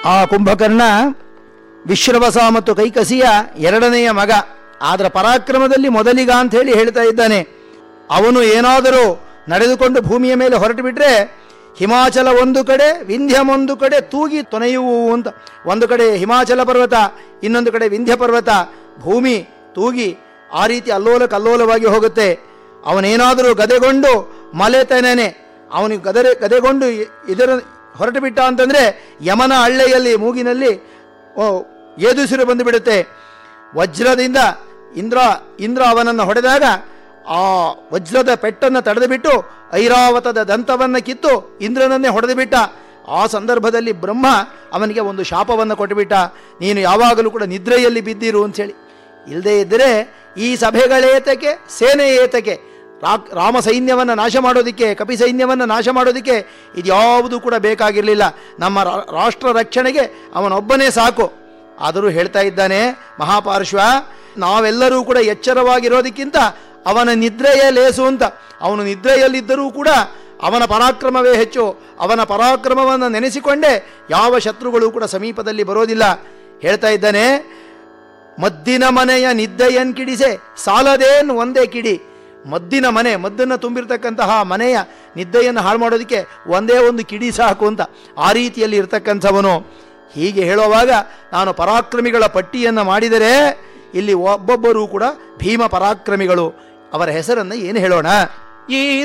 ಆ ಕುಂಭಕರ್ಣ ವಿಶ್ರವಸ ಮತ್ತು ಕೈಕಸಿಯ ಎರಡನೆಯ ಮಗ ಆದ್ರ ಪರಾಕ್ರಮದಲ್ಲಿ ಮೊದಲಿಗ ಅಂತ ಹೇಳಿ ಹೇಳ್ತಾ ಇದ್ದಾನೆ ಅವನು ಏನಾದರೂ ನಡೆದುಕೊಂಡು ಭೂಮಿಯ ಮೇಲೆ ಹೊರಟು ಬಿಟ್ರೆ ಹಿಮಾಚಲ ಒಂದು ಕಡೆ ವಿಂಧ್ಯಂ ಒಂದು ಕಡೆ ತೂಗಿ ತೊನೆಯುವು ಅಂತ ಒಂದು ಕಡೆ ಹಿಮಾಚಲ ಪರ್ವತ ಇನ್ನೊಂದು ಕಡೆ ವಿಂಧ್ಯ ಪರ್ವತ ಭೂಮಿ ತೂಗಿ ಆ ರೀತಿ ಅಲ್ಲೋಲ ಕಲ್ಲೋಲವಾಗಿ ಹೋಗುತ್ತೆ ಅವನೇನಾದರೂ ಗದೆಗೊಂಡು ಮಲೆತನೇನೆ ಅವನಿಗೆ ಗದರೆ ಗದೆಗೊಂಡು ಇ- ಇದರ ಹೊರಟು ಬಿಟ್ಟ ಅಂತಂದರೆ ಯಮನ ಹಳ್ಳೆಯಲ್ಲಿ ಮೂಗಿನಲ್ಲಿ ಓ ಏದುಸಿರು ಬಂದು ಬಿಡುತ್ತೆ ವಜ್ರದಿಂದ ಇಂದ್ರ ಇಂದ್ರ ಅವನನ್ನು ಹೊಡೆದಾಗ ಆ ವಜ್ರದ ಪೆಟ್ಟನ್ನು ತಡೆದು ಬಿಟ್ಟು ಐರಾವತದ ದಂತವನ್ನು ಕಿತ್ತು ಇಂದ್ರನನ್ನೇ ಹೊಡೆದು ಬಿಟ್ಟ ಆ ಸಂದರ್ಭದಲ್ಲಿ ಬ್ರಹ್ಮ ಅವನಿಗೆ ಒಂದು ಶಾಪವನ್ನು ಕೊಟ್ಟುಬಿಟ್ಟ ನೀನು ಯಾವಾಗಲೂ ಕೂಡ ನಿದ್ರೆಯಲ್ಲಿ ಬಿದ್ದಿರು ಅಂಥೇಳಿ ಇಲ್ಲದೇ ಇದ್ದರೆ ಈ ಸಭೆಗಳೇತಕ್ಕೆ ಸೇನೆ ಏತಕ್ಕೆ ರಾ- ರಾಮ ಸೈನ್ಯವನ್ನು ನಾಶ ಮಾಡೋದಕ್ಕೆ ಕಪಿ ಸೈನ್ಯವನ್ನು ನಾಶ ಮಾಡೋದಕ್ಕೆ ಇದ್ಯಾವುದೂ ಕೂಡ ಬೇಕಾಗಿರಲಿಲ್ಲ ನಮ್ಮ ರಾ- ರಾಷ್ಟ್ರ ರಕ್ಷಣೆಗೆ ಅವನೊಬ್ಬನೇ ಸಾಕು ಆದರೂ ಹೇಳ್ತಾ ಇದ್ದಾನೆ ಮಹಾಪಾರ್ಶ್ವ ನಾವೆಲ್ಲರೂ ಕೂಡ ಎಚ್ಚರವಾಗಿರೋದಕ್ಕಿಂತ ಅವನ ನಿದ್ರೆಯ ಲೇಸು ಅಂತ ಅವನು ನಿದ್ರೆಯಲ್ಲಿದ್ದರೂ ಕೂಡ ಅವನ ಪರಾಕ್ರಮವೇ ಹೆಚ್ಚು ಅವನ ಪರಾಕ್ರಮವನ್ನು ನೆನೆಸಿಕೊಂಡೇ ಯಾವ ಶತ್ರುಗಳು ಕೂಡ ಸಮೀಪದಲ್ಲಿ ಬರೋದಿಲ್ಲ ಹೇಳ್ತಾ ಇದ್ದಾನೆ ಮದ್ದಿನ ಮನೆಯ ನಿದ್ದೆಯನ್ ಕಿಡಿಸೆ ಸಾಲದೇನು ಒಂದೇ ಕಿಡಿ ಮದ್ದಿನ ಮನೆ ಮದ್ದನ್ನು ತುಂಬಿರ್ತಕ್ಕಂತಹ ಮನೆಯ ನಿದ್ದೆಯನ್ನು ಹಾಳು ಮಾಡೋದಕ್ಕೆ ಒಂದೇ ಒಂದು ಕಿಡಿ ಸಾಕು ಅಂತ ಆ ರೀತಿಯಲ್ಲಿ ಇರ್ತಕ್ಕಂಥವನು ಹೀಗೆ ಹೇಳುವಾಗ ನಾನು ಪರಾಕ್ರಮಿಗಳ ಪಟ್ಟಿಯನ್ನು ಮಾಡಿದರೆ ಇಲ್ಲಿ ಒಬ್ಬೊಬ್ಬರೂ ಕೂಡ ಭೀಮ ಪರಾಕ್ರಮಿಗಳು ಅವರ ಹೆಸರನ್ನು ಏನು ಹೇಳೋಣ ಈ